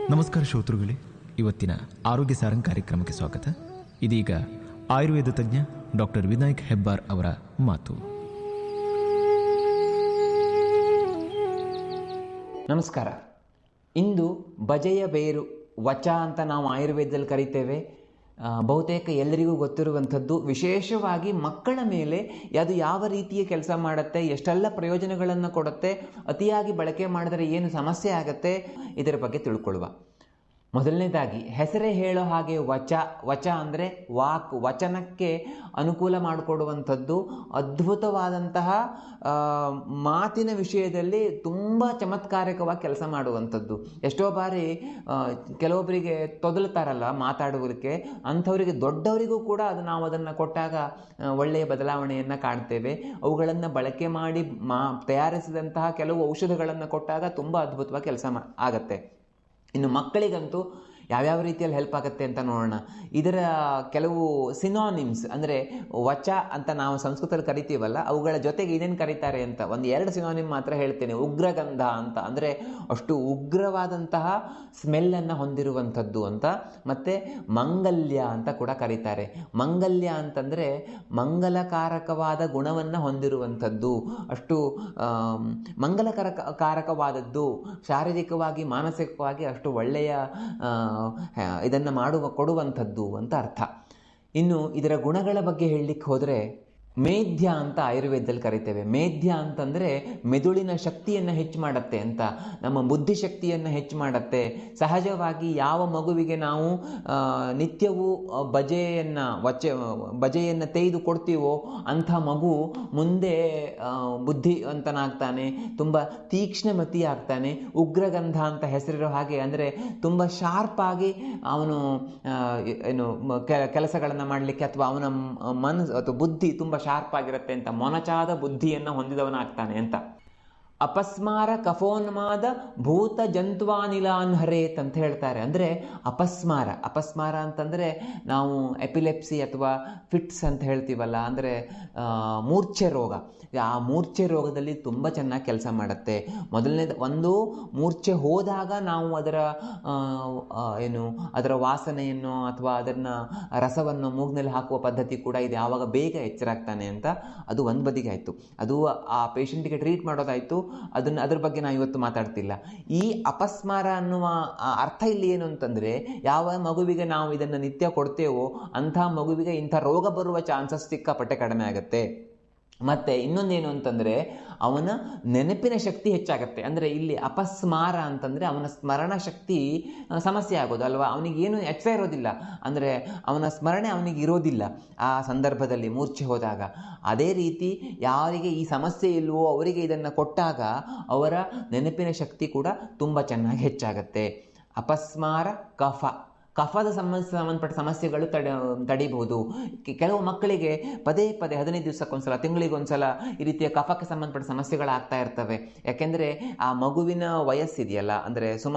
ನಮಸ್ಕಾರ ಶ್ರೋತೃಗಳೇ ಇವತ್ತಿನ ಆರೋಗ್ಯ ಸಾರಂಗ್ ಕಾರ್ಯಕ್ರಮಕ್ಕೆ ಸ್ವಾಗತ ಇದೀಗ ಆಯುರ್ವೇದ ತಜ್ಞ ಡಾಕ್ಟರ್ ವಿನಾಯಕ್ ಹೆಬ್ಬಾರ್ ಅವರ ಮಾತು ನಮಸ್ಕಾರ ಇಂದು ಬಜೆಯ ಬೇರು ವಚ ಅಂತ ನಾವು ಆಯುರ್ವೇದದಲ್ಲಿ ಕರಿತೇವೆ ಆ, ಬಹುತೇಕ ಎಲ್ಲರಿಗೂ ಗೊತ್ತಿರುವಂಥದ್ದು ವಿಶೇಷವಾಗಿ ಮಕ್ಕಳ ಮೇಲೆ ಅದು ಯಾವ ರೀತಿಯ ಕೆಲಸ ಮಾಡುತ್ತೆ ಎಷ್ಟೆಲ್ಲ ಪ್ರಯೋಜನಗಳನ್ನು ಕೊಡುತ್ತೆ ಅತಿಯಾಗಿ ಬಳಕೆ ಮಾಡಿದರೆ ಏನು ಸಮಸ್ಯೆ ಆಗುತ್ತೆ ಇದರ ಬಗ್ಗೆ ತಿಳ್ಕೊಳ್ಳುವ ಮೊದಲನೇದಾಗಿ ಹೆಸರೇ ಹೇಳೋ ಹಾಗೆ ವಚ ವಚ ಅಂದರೆ ವಾಕ್ ವಚನಕ್ಕೆ ಅನುಕೂಲ ಮಾಡಿಕೊಡುವಂಥದ್ದು ಅದ್ಭುತವಾದಂತಹ ಆ, ಮಾತಿನ ವಿಷಯದಲ್ಲಿ ತುಂಬ ಚಮತ್ಕಾರಕವಾಗಿ ಕೆಲಸ ಮಾಡುವಂಥದ್ದು ಎಷ್ಟೋ ಬಾರಿ ಆ, ಕೆಲವೊಬ್ಬರಿಗೆ ತೊದಲ್ತಾರಲ್ಲ ಮಾತಾಡುವುದಕ್ಕೆ ಅಂಥವರಿಗೆ ದೊಡ್ಡವರಿಗೂ ಕೂಡ ಅದು ನಾವು ಅದನ್ನು ಕೊಟ್ಟಾಗ ಆ, ಒಳ್ಳೆಯ ಬದಲಾವಣೆಯನ್ನು ಕಾಣ್ತೇವೆ ಅವುಗಳನ್ನು ಬಳಕೆ ಮಾಡಿ ಮಾ ತಯಾರಿಸಿದಂತಹ ಕೆಲವು ಔಷಧಗಳನ್ನು ಕೊಟ್ಟಾಗ ತುಂಬ ಅದ್ಭುತವಾಗಿ ಕೆಲಸ ಮಾ ಆಗತ್ತೆ ಇನ್ನು ಮಕ್ಕಳಿಗಂತೂ ಯಾವ್ಯಾವ ರೀತಿಯಲ್ಲಿ ಹೆಲ್ಪ್ ಆಗುತ್ತೆ ಅಂತ ನೋಡೋಣ ಇದರ ಕೆಲವು ಸಿನಾನಿಮ್ಸ್ ಅಂದರೆ ವಚ ಅಂತ ನಾವು ಸಂಸ್ಕೃತದಲ್ಲಿ ಕರಿತೀವಲ್ಲ ಅವುಗಳ ಜೊತೆಗೆ ಏನೇನು ಕರೀತಾರೆ ಅಂತ ಒಂದು ಎರಡು ಸಿನಾನಿಮ್ ಮಾತ್ರ ಹೇಳ್ತೇನೆ ಉಗ್ರಗಂಧ ಅಂತ ಅಂದರೆ ಅಷ್ಟು ಉಗ್ರವಾದಂತಹ ಸ್ಮೆಲ್ಲನ್ನು ಹೊಂದಿರುವಂಥದ್ದು ಅಂತ ಮತ್ತು ಮಂಗಲ್ಯ ಅಂತ ಕೂಡ ಕರೀತಾರೆ ಮಂಗಲ್ಯ ಅಂತಂದರೆ ಮಂಗಲಕಾರಕವಾದ ಗುಣವನ್ನು ಹೊಂದಿರುವಂಥದ್ದು ಅಷ್ಟು ಆಮ್, ಮಂಗಲಕಾರಕ ಕಾರಕವಾದದ್ದು ಶಾರೀರಿಕವಾಗಿ ಮಾನಸಿಕವಾಗಿ ಅಷ್ಟು ಒಳ್ಳೆಯ ಇದನ್ನು ಮಾಡುವ ಕೊಡುವಂಥದ್ದು ಅಂತ ಅರ್ಥ ಇನ್ನು ಇದರ ಗುಣಗಳ ಬಗ್ಗೆ ಹೇಳಲಿಕ್ಕೆ ಹೋದರೆ ಮೇಧ್ಯ ಅಂತ ಆಯುರ್ವೇದದಲ್ಲಿ ಕರಿತೇವೆ ಮೇಧ್ಯ ಅಂತಂದರೆ ಮೆದುಳಿನ ಶಕ್ತಿಯನ್ನು ಹೆಚ್ಚು ಮಾಡುತ್ತೆ ಅಂತ ನಮ್ಮ ಬುದ್ಧಿಶಕ್ತಿಯನ್ನು ಹೆಚ್ಚು ಮಾಡುತ್ತೆ ಸಹಜವಾಗಿ ಯಾವ ಮಗುವಿಗೆ ನಾವು ಆ, ನಿತ್ಯವೂ ಆ, ಬಜೆಯನ್ನು ವಚ ಬಜೆಯನ್ನು ತೆಗೆದು ಕೊಡ್ತೀವೋ ಅಂಥ ಮಗು ಮುಂದೆ ಆ, ಬುದ್ಧಿವಂತನಾಗ್ತಾನೆ ತುಂಬ ತೀಕ್ಷ್ಣಮತಿ ಆಗ್ತಾನೆ ಉಗ್ರಗಂಧ ಅಂತ ಹೆಸರಿರೋ ಹಾಗೆ ಅಂದರೆ ತುಂಬ ಶಾರ್ಪ್ ಆಗಿ ಅವನು ಆ, ಏನು ಮ- ಕೆ- ಕೆಲಸಗಳನ್ನು ಮಾಡಲಿಕ್ಕೆ ಅಥವಾ ಅವನ ಮನಸ್ಸು ಅಥವಾ ಬುದ್ಧಿ ತುಂಬ ಶಾರ್ಪ್ ಆಗಿರುತ್ತೆ ಅಂತ ಮೊನಚಾದ ಬುದ್ಧಿಯನ್ನು ಹೊಂದಿದವನಾಗ್ತಾನೆ ಅಂತ ಅಪಸ್ಮಾರ ಕಫೋನ್ಮಾದ ಭೂತ ಜಂತ್ವಾನಿಲಾನ್ ಹರೇತ್ ಅಂತ ಹೇಳ್ತಾರೆ ಅಂದರೆ ಅಪಸ್ಮಾರ ಅಪಸ್ಮಾರ ಅಂತಂದರೆ ನಾವು ಎಪಿಲೆಪ್ಸಿ ಅಥವಾ ಫಿಟ್ಸ್ ಅಂತ ಹೇಳ್ತೀವಲ್ಲ ಅಂದರೆ ಮೂರ್ಛೆ ರೋಗ ಆ ಮೂರ್ಛೆ ರೋಗದಲ್ಲಿ ತುಂಬ ಚೆನ್ನಾಗಿ ಕೆಲಸ ಮಾಡುತ್ತೆ ಮೊದಲನೇದು ಒಂದು ಮೂರ್ಛೆ ಹೋದಾಗ ನಾವು ಅದರ ಆ, ಆ, ಏನು ಅದರ ವಾಸನೆಯನ್ನು ಅಥವಾ ಅದನ್ನು ರಸವನ್ನು ಮೂಗ್ನಲ್ಲಿ ಹಾಕುವ ಪದ್ಧತಿ ಕೂಡ ಇದೆ ಆವಾಗ ಬೇಗ ಎಚ್ಚರಾಗ್ತಾನೆ ಅಂತ ಅದು ಒಂದು ಬದಿಗೆ ಆಯಿತು ಅದು ಆ ಪೇಷಂಟಿಗೆ ಟ್ರೀಟ್ ಮಾಡೋದಾಯಿತು ಅದನ್ನು ಅದ್ರ ಬಗ್ಗೆ ನಾವು ಇವತ್ತು ಮಾತಾಡ್ತಿಲ್ಲ ಈ ಅಪಸ್ಮಾರ ಅನ್ನುವ ಆ ಅರ್ಥ ಇಲ್ಲಿ ಏನು ಅಂತಂದರೆ ಯಾವ ಮಗುವಿಗೆ ನಾವು ಇದನ್ನು ನಿತ್ಯ ಕೊಡ್ತೇವೋ ಅಂಥ ಮಗುವಿಗೆ ಇಂಥ ರೋಗ ಬರುವ ಚಾನ್ಸಸ್ ಸಿಕ್ಕಾಪಟ್ಟೆ ಕಡಿಮೆ ಆಗುತ್ತೆ ಮತ್ತು ಇನ್ನೊಂದೇನು ಅಂತಂದರೆ ಅವನ ನೆನಪಿನ ಶಕ್ತಿ ಹೆಚ್ಚಾಗತ್ತೆ ಅಂದರೆ ಇಲ್ಲಿ ಅಪಸ್ಮಾರ ಅಂತಂದರೆ ಅವನ ಸ್ಮರಣ ಶಕ್ತಿ ಆ, ಸಮಸ್ಯೆ ಆಗೋದು ಅಲ್ವಾ ಅವನಿಗೆ ಏನು ಎಚ್ಚರ ಇರೋದಿಲ್ಲ ಅಂದರೆ ಅವನ ಸ್ಮರಣೆ ಅವನಿಗೆ ಇರೋದಿಲ್ಲ ಆ ಸಂದರ್ಭದಲ್ಲಿ ಮೂರ್ಛೆ ಹೋದಾಗ ಅದೇ ರೀತಿ ಯಾರಿಗೆ ಈ ಸಮಸ್ಯೆ ಇಲ್ವೋ ಅವರಿಗೆ ಇದನ್ನು ಕೊಟ್ಟಾಗ ಅವರ ನೆನಪಿನ ಶಕ್ತಿ ಕೂಡ ತುಂಬ ಚೆನ್ನಾಗಿ ಹೆಚ್ಚಾಗತ್ತೆ ಅಪಸ್ಮಾರ ಕಫ ಕಫದ ಸಂಬಂಧ ಸಂಬಂಧಪಟ್ಟ ಸಮಸ್ಯೆಗಳು ತಡೆ ತಡಿಬಹುದು ಕೆ- ಕೆಲವು ಮಕ್ಕಳಿಗೆ ಪದೇ ಪದೇ ಹದಿನೈದು ದಿವಸಕ್ಕೊಂದ್ಸಲ ತಿಂಗಳಿಗೊಂದ್ಸಲ ಈ ರೀತಿಯ ಕಫಕ್ಕೆ ಸಂಬಂಧಪಟ್ಟ ಸಮಸ್ಯೆಗಳಾಗ್ತಾ ಇರ್ತವೆ ಯಾಕೆಂದರೆ ಆ ಮಗುವಿನ ವಯಸ್ಸಿದೆಯಲ್ಲ ಅಂದರೆ ಸುಮಾರು